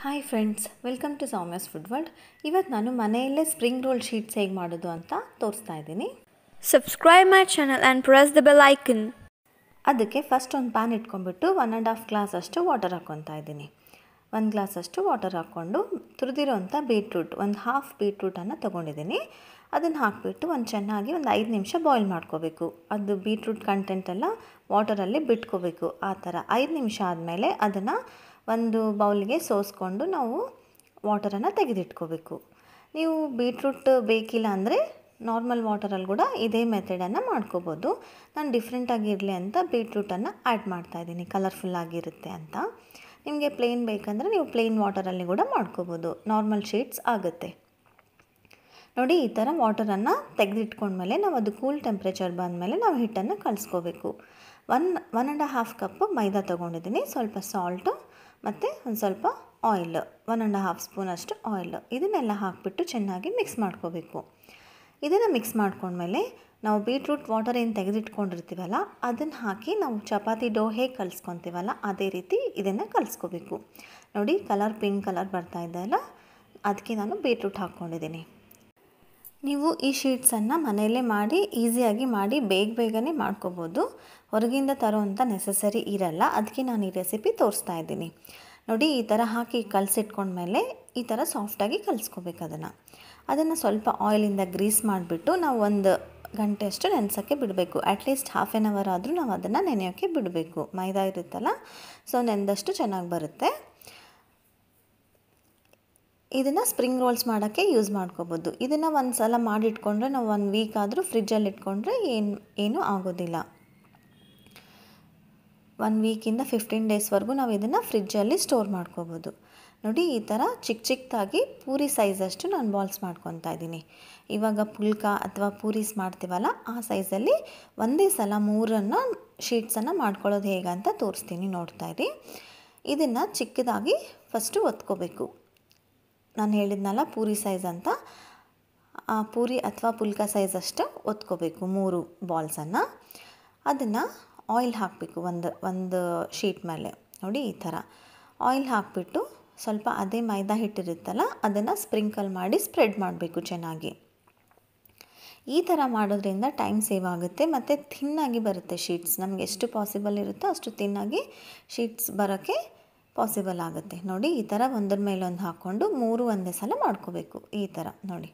Hi friends welcome to Soumya's food world ಇವತ್ತು ನಾನು ಮನೆಯಲ್ಲೇ ಸ್ಪ್ರಿಂಗ್ ರೋಲ್ ಶೀಟ್ಸ್ ಹೇಗೆ ಮಾಡೋದು ಅಂತ ತೋರಿಸ್ತಾ ಇದ್ದೀನಿ Subscribe my channel and press the bell icon. ಅದಕ್ಕೆ ಫಸ್ಟ್ ಒಂದು ಪ್ಯಾನ್ ಇಟ್ಕೊಂಡ್ಬಿಟ್ಟು ಒನ್ ಆ್ಯಂಡ್ ಹಾಫ್ ಗ್ಲಾಸ್ ಅಷ್ಟು ವಾಟರ್ ಹಾಕ್ಕೊತಾ ಇದ್ದೀನಿ ಒಂದು ಗ್ಲಾಸ್ ಅಷ್ಟು ವಾಟರ್ ಹಾಕ್ಕೊಂಡು ತುರಿದಿರೋಂಥ ಬೀಟ್ರೂಟ್ ಒಂದು ಹಾಫ್ ಬೀಟ್ರೂಟನ್ನು ತೊಗೊಂಡಿದ್ದೀನಿ ಅದನ್ನು ಹಾಕಿಬಿಟ್ಟು ಒಂದು ಚೆನ್ನಾಗಿ ಒಂದು ಐದು ನಿಮಿಷ ಬಾಯ್ಲ್ ಮಾಡ್ಕೋಬೇಕು ಅದು ಬೀಟ್ರೂಟ್ ಕಂಟೆಂಟ್ ಎಲ್ಲ ವಾಟರಲ್ಲಿ ಬಿಟ್ಕೋಬೇಕು ಆ ಥರ ಐದು ನಿಮಿಷ ಆದಮೇಲೆ ಅದನ್ನು ಒಂದು ಬೌಲ್ಗೆ ಸೋಸ್ಕೊಂಡು ನಾವು ವಾಟರನ್ನು ತೆಗೆದಿಟ್ಕೋಬೇಕು ನೀವು ಬೀಟ್ರೂಟ್ ಬೇಕಿಲ್ಲ ಅಂದರೆ ನಾರ್ಮಲ್ ವಾಟರಲ್ಲಿ ಕೂಡ ಇದೇ ಮೆಥಡನ್ನು ಮಾಡ್ಕೋಬೋದು ನಾನು ಡಿಫ್ರೆಂಟಾಗಿರಲಿ ಅಂತ ಬೀಟ್ರೂಟನ್ನು ಆ್ಯಡ್ ಮಾಡ್ತಾಯಿದ್ದೀನಿ ಕಲರ್ಫುಲ್ಲಾಗಿರುತ್ತೆ ಅಂತ ನಿಮಗೆ ಪ್ಲೇನ್ ಬೇಕಂದರೆ ನೀವು ಪ್ಲೇನ್ ವಾಟರಲ್ಲಿ ಕೂಡ ಮಾಡ್ಕೋಬೋದು ನಾರ್ಮಲ್ ಶೀಟ್ಸ್ ಆಗುತ್ತೆ ನೋಡಿ ಈ ಥರ ವಾಟರನ್ನು ತೆಗೆದಿಟ್ಕೊಂಡ್ಮೇಲೆ ನಾವು ಅದು ಕೂಲ್ ಟೆಂಪ್ರೇಚರ್ ಬಂದಮೇಲೆ ನಾವು ಹಿಟ್ಟನ್ನು ಕಲಿಸ್ಕೋಬೇಕು one one and half cup maida ತೊಗೊಂಡಿದ್ದೀನಿ ಸ್ವಲ್ಪ ಸಾಲ್ಟು ಮತ್ತು ಒಂದು ಸ್ವಲ್ಪ ಆಯಿಲ್ ಒನ್ ಆ್ಯಂಡ್ ಹಾಫ್ ಸ್ಪೂನಷ್ಟು ಆಯಿಲ್ ಇದನ್ನೆಲ್ಲ ಹಾಕಿಬಿಟ್ಟು ಚೆನ್ನಾಗಿ ಮಿಕ್ಸ್ ಮಾಡ್ಕೋಬೇಕು ಇದನ್ನು ಮಿಕ್ಸ್ ಮಾಡ್ಕೊಂಡ್ಮೇಲೆ ನಾವು ಬೀಟ್ರೂಟ್ ವಾಟರ್ ಏನು ತೆಗೆದಿಟ್ಕೊಂಡಿರ್ತೀವಲ್ಲ ಅದನ್ನು ಹಾಕಿ ನಾವು ಚಪಾತಿ ಡೋ ಹೇಗೆ ಕಲಿಸ್ಕೊತೀವಲ್ಲ ಅದೇ ರೀತಿ ಇದನ್ನು ಕಲಿಸ್ಕೋಬೇಕು ನೋಡಿ ಕಲರ್ ಪಿಂಕ್ ಕಲರ್ ಬರ್ತಾ ಇದೆಯಲ್ಲ ಅದಕ್ಕೆ ನಾನು ಬೀಟ್ರೂಟ್ ಹಾಕ್ಕೊಂಡಿದ್ದೀನಿ ನೀವು ಈ ಶೀಟ್ಸನ್ನು ಮನೆಯಲ್ಲೇ ಮಾಡಿ ಈಸಿಯಾಗಿ ಮಾಡಿ ಬೇಗ ಬೇಗನೆ ಮಾಡ್ಕೋಬೋದು ಹೊರಗಿಂದ ತರೋವಂಥ ನೆಸಸರಿ ಇರಲ್ಲ ಅದಕ್ಕೆ ನಾನು ಈ ರೆಸಿಪಿ ತೋರಿಸ್ತಾ ಇದ್ದೀನಿ ನೋಡಿ ಈ ಥರ ಹಾಕಿ ಕಲಸಿಟ್ಕೊಂಡ್ಮೇಲೆ ಈ ಥರ ಸಾಫ್ಟಾಗಿ ಕಲಿಸ್ಕೋಬೇಕು ಅದನ್ನು ಅದನ್ನು ಸ್ವಲ್ಪ ಆಯಿಲಿಂದ ಗ್ರೀಸ್ ಮಾಡಿಬಿಟ್ಟು ನಾವು ಒಂದು ಗಂಟೆ ಅಷ್ಟು ನೆನೆಸೋಕ್ಕೆ ಬಿಡಬೇಕು ಅಟ್ಲೀಸ್ಟ್ ಹಾಫ್ ಆನ್ ಅವರ್ ಆದರೂ ನಾವು ಅದನ್ನು ನೆನೆಯೋಕ್ಕೆ ಬಿಡಬೇಕು ಮೈದಾ ಇರುತ್ತಲ್ಲ ಸೊ ನೆನೆದಷ್ಟು ಚೆನ್ನಾಗಿ ಬರುತ್ತೆ ಇದನ್ನು ಸ್ಪ್ರಿಂಗ್ ರೋಲ್ಸ್ ಮಾಡೋಕ್ಕೆ ಯೂಸ್ ಮಾಡ್ಕೋಬೋದು ಇದನ್ನು ಒಂದು ಸಲ ಮಾಡಿಟ್ಕೊಂಡ್ರೆ ನಾವು ಒನ್ ವೀಕ್ ಆದರೂ ಫ್ರಿಜ್ಜಲ್ಲಿ ಇಟ್ಕೊಂಡ್ರೆ ಏನು ಏನೂ ಆಗೋದಿಲ್ಲ ಒನ್ ವೀಕಿಂದ ಫಿಫ್ಟೀನ್ ಡೇಸ್ವರೆಗೂ ನಾವು ಇದನ್ನು ಫ್ರಿಜ್ಜಲ್ಲಿ ಸ್ಟೋರ್ ಮಾಡ್ಕೋಬೋದು ನೋಡಿ ಈ ಥರ ಚಿಕ್ಕ ಚಿಕ್ಕದಾಗಿ ಪೂರಿ ಸೈಜಷ್ಟು ನಾನು ಬಾಲ್ಸ್ ಮಾಡ್ಕೊತಾ ಇದ್ದೀನಿ ಇವಾಗ ಪುಲ್ಕ ಅಥವಾ ಪೂರೀಸ್ ಮಾಡ್ತೀವಲ್ಲ ಆ ಸೈಜಲ್ಲಿ ಒಂದೇ ಸಲ ಮೂರನ್ನು ಶೀಟ್ಸನ್ನು ಮಾಡ್ಕೊಳ್ಳೋದು ಹೇಗೆ ಅಂತ ತೋರಿಸ್ತೀನಿ ನೋಡ್ತಾ ಇರಿ ಇದನ್ನು ಚಿಕ್ಕದಾಗಿ ಫಸ್ಟು ಒತ್ಕೋಬೇಕು ನಾನು ಹೇಳಿದ್ನಲ್ಲ ಪೂರಿ ಸೈಜ್ ಅಂತ ಆ ಪೂರಿ ಅಥವಾ ಪುಲ್ಕ ಸೈಜ್ ಅಷ್ಟು ಒತ್ಕೋಬೇಕು ಮೂರು ಬಾಲ್ಸನ್ನು ಅದನ್ನು ಆಯಿಲ್ ಹಾಕಬೇಕು ಒಂದು ಒಂದು ಶೀಟ್ ಮೇಲೆ ನೋಡಿ ಈ ಥರ ಆಯಿಲ್ ಹಾಕಿಬಿಟ್ಟು ಸ್ವಲ್ಪ ಅದೇ ಮೈದಾ ಹಿಟ್ಟಿರುತ್ತಲ್ಲ ಅದನ್ನು ಸ್ಪ್ರಿಂಕಲ್ ಮಾಡಿ ಸ್ಪ್ರೆಡ್ ಮಾಡಬೇಕು ಚೆನ್ನಾಗಿ ಈ ಥರ ಮಾಡೋದ್ರಿಂದ ಟೈಮ್ ಸೇವ್ ಆಗುತ್ತೆ ಮತ್ತು ಥಿನ್ನಾಗಿ ಬರುತ್ತೆ ಶೀಟ್ಸ್ ನಮಗೆ ಎಷ್ಟು ಪಾಸಿಬಲ್ ಇರುತ್ತೋ ಅಷ್ಟು ಥಿನ್ನಾಗಿ ಶೀಟ್ಸ್ ಬರೋಕ್ಕೆ ಪಾಸಿಬಲ್ ಆಗುತ್ತೆ ನೋಡಿ ಈ ಥರ ಒಂದರ ಮೇಲೆ ಒಂದು ಹಾಕ್ಕೊಂಡು ಮೂರು ಒಂದೇ ಸಲ ಮಾಡ್ಕೋಬೇಕು ಈ ಥರ ನೋಡಿ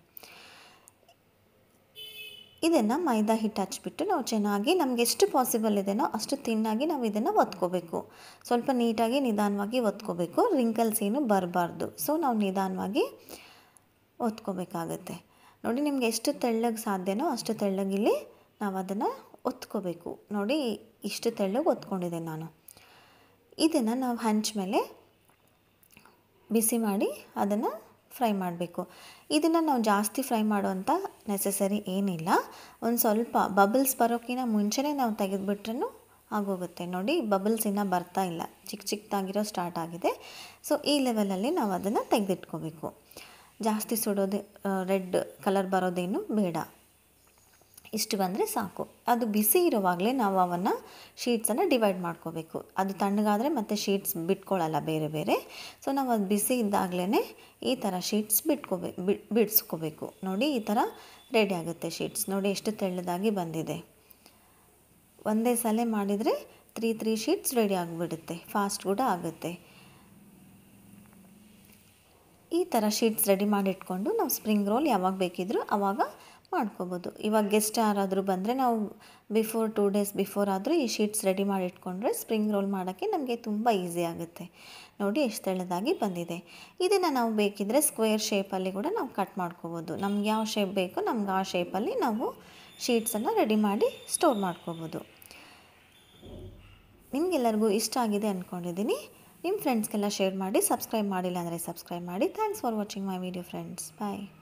ಇದನ್ನು ಮೈದಾ ಹಿಟ್ಟು ಹಚ್ಬಿಟ್ಟು ನಾವು ಚೆನ್ನಾಗಿ ನಮಗೆ ಎಷ್ಟು ಪಾಸಿಬಲ್ ಇದೆನೋ ಅಷ್ಟು ತಿನ್ನಾಗಿ ನಾವು ಇದನ್ನು ಒತ್ಕೋಬೇಕು ಸ್ವಲ್ಪ ನೀಟಾಗಿ ನಿಧಾನವಾಗಿ ಒತ್ಕೋಬೇಕು ರಿಂಕಲ್ಸ್ ಏನು ಬರಬಾರ್ದು ಸೊ ನಾವು ನಿಧಾನವಾಗಿ ಒತ್ಕೋಬೇಕಾಗತ್ತೆ ನೋಡಿ ನಿಮ್ಗೆ ಎಷ್ಟು ತೆಳ್ಳಗೆ ಸಾಧ್ಯನೋ ಅಷ್ಟು ತೆಳ್ಳಗಿಲ್ಲಿ ನಾವು ಅದನ್ನು ಒತ್ಕೋಬೇಕು ನೋಡಿ ಇಷ್ಟು ತೆಳ್ಳಗೆ ಒತ್ಕೊಂಡಿದ್ದೆ ನಾನು ಇದನ್ನು ನಾವು ಹಂಚ ಮೇಲೆ ಬಿಸಿ ಮಾಡಿ ಅದನ್ನು ಫ್ರೈ ಮಾಡಬೇಕು ಇದನ್ನು ನಾವು ಜಾಸ್ತಿ ಫ್ರೈ ಮಾಡುವಂಥ ನೆಸಸರಿ ಏನಿಲ್ಲ ಒಂದು ಸ್ವಲ್ಪ ಬಬಲ್ಸ್ ಬರೋಕ್ಕಿಂತ ಮುಂಚೆನೇ ನಾವು ತೆಗೆದುಬಿಟ್ರೂ ಆಗೋಗುತ್ತೆ ನೋಡಿ ಬಬಲ್ಸ್ ಇನ್ನೂ ಬರ್ತಾ ಇಲ್ಲ ಚಿಕ್ಕ ಚಿಕ್ಕದಾಗಿರೋ ಸ್ಟಾರ್ಟ್ ಆಗಿದೆ ಸೊ ಈ ಲೆವೆಲಲ್ಲಿ ನಾವು ಅದನ್ನು ತೆಗೆದಿಟ್ಕೋಬೇಕು ಜಾಸ್ತಿ ಸುಡೋದು ರೆಡ್ ಕಲರ್ ಬರೋದೇನು ಬೇಡ ಇಷ್ಟು ಬಂದರೆ ಸಾಕು ಅದು ಬಿಸಿ ಇರುವಾಗಲೇ ನಾವು ಅವನ್ನು ಶೀಟ್ಸನ್ನು ಡಿವೈಡ್ ಮಾಡ್ಕೋಬೇಕು ಅದು ತಣ್ಣಗಾದರೆ ಮತ್ತೆ ಶೀಟ್ಸ್ ಬಿಟ್ಕೊಳ್ಳಲ್ಲ ಬೇರೆ ಬೇರೆ ಸೊ ನಾವು ಅದು ಬಿಸಿ ಇದ್ದಾಗಲೇ ಈ ಥರ ಶೀಟ್ಸ್ ಬಿಟ್ಕೋಬೇ ಬಿಡಿಸ್ಕೋಬೇಕು ನೋಡಿ ಈ ಥರ ರೆಡಿ ಆಗುತ್ತೆ ಶೀಟ್ಸ್ ನೋಡಿ ಎಷ್ಟು ತೆಳ್ಳದಾಗಿ ಬಂದಿದೆ ಒಂದೇ ಸಲ ಮಾಡಿದರೆ ತ್ರೀ ತ್ರೀ ಶೀಟ್ಸ್ ರೆಡಿ ಆಗಿಬಿಡುತ್ತೆ ಫಾಸ್ಟ್ ಕೂಡ ಆಗುತ್ತೆ ಈ ಥರ ಶೀಟ್ಸ್ ರೆಡಿ ಮಾಡಿಟ್ಕೊಂಡು ನಾವು ಸ್ಪ್ರಿಂಗ್ ರೋಲ್ ಯಾವಾಗ ಬೇಕಿದ್ರೂ ಆವಾಗ ಮಾಡ್ಕೋಬೋದು ಇವಾಗ ಗೆಸ್ಟ್ ಯಾರಾದರೂ ಬಂದರೆ ನಾವು ಬಿಫೋರ್ ಟೂ ಡೇಸ್ ಬಿಫೋರ್ ಆದರೂ ಈ ಶೀಟ್ಸ್ ರೆಡಿ ಮಾಡಿ ಇಟ್ಕೊಂಡ್ರೆ ಸ್ಪ್ರಿಂಗ್ ರೋಲ್ ಮಾಡೋಕ್ಕೆ ನಮಗೆ ತುಂಬ ಈಸಿ ಆಗುತ್ತೆ ನೋಡಿ ಎಷ್ಟು ತೆಳ್ಳದಾಗಿ ಬಂದಿದೆ ಇದನ್ನು ನಾವು ಬೇಕಿದ್ದರೆ ಸ್ಕ್ವೇರ್ ಶೇಪಲ್ಲಿ ಕೂಡ ನಾವು ಕಟ್ ಮಾಡ್ಕೋಬೋದು ನಮ್ಗೆ ಯಾವ ಶೇಪ್ ಬೇಕು ನಮ್ಗೆ ಆ ಶೇಪಲ್ಲಿ ನಾವು ಶೀಟ್ಸನ್ನು ರೆಡಿ ಮಾಡಿ ಸ್ಟೋರ್ ಮಾಡ್ಕೋಬೋದು ನಿಮಗೆಲ್ಲರಿಗೂ ಇಷ್ಟ ಆಗಿದೆ ಅಂದ್ಕೊಂಡಿದ್ದೀನಿ ನಿಮ್ಮ ಫ್ರೆಂಡ್ಸ್ಗೆಲ್ಲ ಶೇರ್ ಮಾಡಿ ಸಬ್ಸ್ಕ್ರೈಬ್ ಮಾಡಿಲ್ಲ ಅಂದರೆ ಸಬ್ಸ್ಕ್ರೈಬ್ ಮಾಡಿ thanks for watching my video friends bye